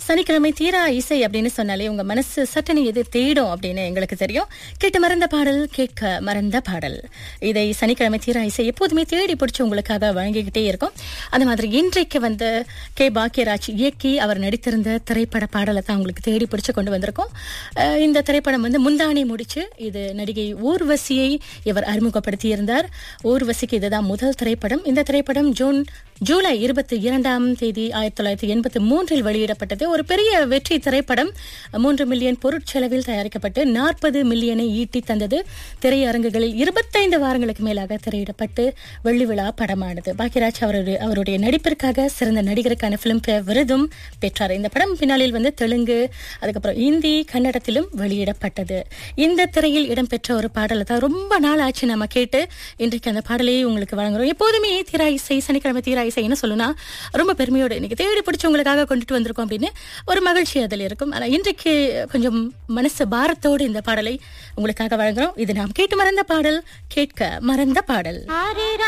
சனிக்கிழமை தீரா இசை அப்படின்னு சொன்னாலே உங்க மனசு சட்டனை எது தேடும் அப்படின்னு எங்களுக்கு தெரியும் கேட்டு மறந்த பாடல் கேட்க மறந்த பாடல் இதை சனிக்கிழமை தீரா இசை எப்போதுமே தேடி பிடிச்சி உங்களுக்காக வழங்கிக்கிட்டே இருக்கும் அந்த மாதிரி இன்றைக்கு வந்து கே பாக்கியராஜ் இயக்கி அவர் நடித்திருந்த திரைப்பட பாடலை தான் உங்களுக்கு தேடி பிடிச்சு கொண்டு வந்திருக்கோம் அஹ் இந்த திரைப்படம் வந்து முந்தானி முடிச்சு இது நடிகை ஊர்வசியை இவர் அறிமுகப்படுத்தியிருந்தார் ஊர்வசிக்கு இதுதான் முதல் திரைப்படம் இந்த திரைப்படம் ஜூன் ஜூலை இருபத்தி இரண்டாம் தேதி ஆயிரத்தி தொள்ளாயிரத்தி எண்பத்தி மூன்றில் வெளியிடப்பட்டது ஒரு பெரிய வெற்றி திரைப்படம் மூன்று மில்லியன் பொருட்செலவில் தயாரிக்கப்பட்டு நாற்பது மில்லியனை ஈட்டி தந்தது திரையரங்குகளில் இருபத்தைந்து வாரங்களுக்கு மேலாக திரையிடப்பட்டு வெள்ளி விழா படமானது பாக்யராஜ் அவருடைய அவருடைய நடிப்பிற்காக சிறந்த நடிகருக்கான பிலிம்பேர் விருதும் பெற்றார் இந்த படம் பின்னாளில் வந்து தெலுங்கு அதுக்கப்புறம் இந்தி கன்னடத்திலும் வெளியிடப்பட்டது இந்த திரையில் இடம்பெற்ற ஒரு பாடலை தான் ரொம்ப நாள் ஆச்சு நம்ம கேட்டு இன்றைக்கு அந்த பாடலையே உங்களுக்கு வழங்குறோம் எப்போதுமே தீரா இசை சனிக்கிழமை தீரா இசை என்ன சொல்லுனா ரொம்ப பெருமையோடு இன்னைக்கு தேடி பிடிச்சி உங்களுக்காக கொண்டுட்டு வந்திருக்கோம் அப்படின்னு ஒரு மகிழ்ச்சி அதில் இருக்கும் ஆனா இன்றைக்கு கொஞ்சம் மனசு பாரத்தோடு இந்த பாடலை உங்களுக்காக வழங்குறோம் இது நாம் கேட்டு மறந்த பாடல் கேட்க மறந்த பாடல் ஆரிரா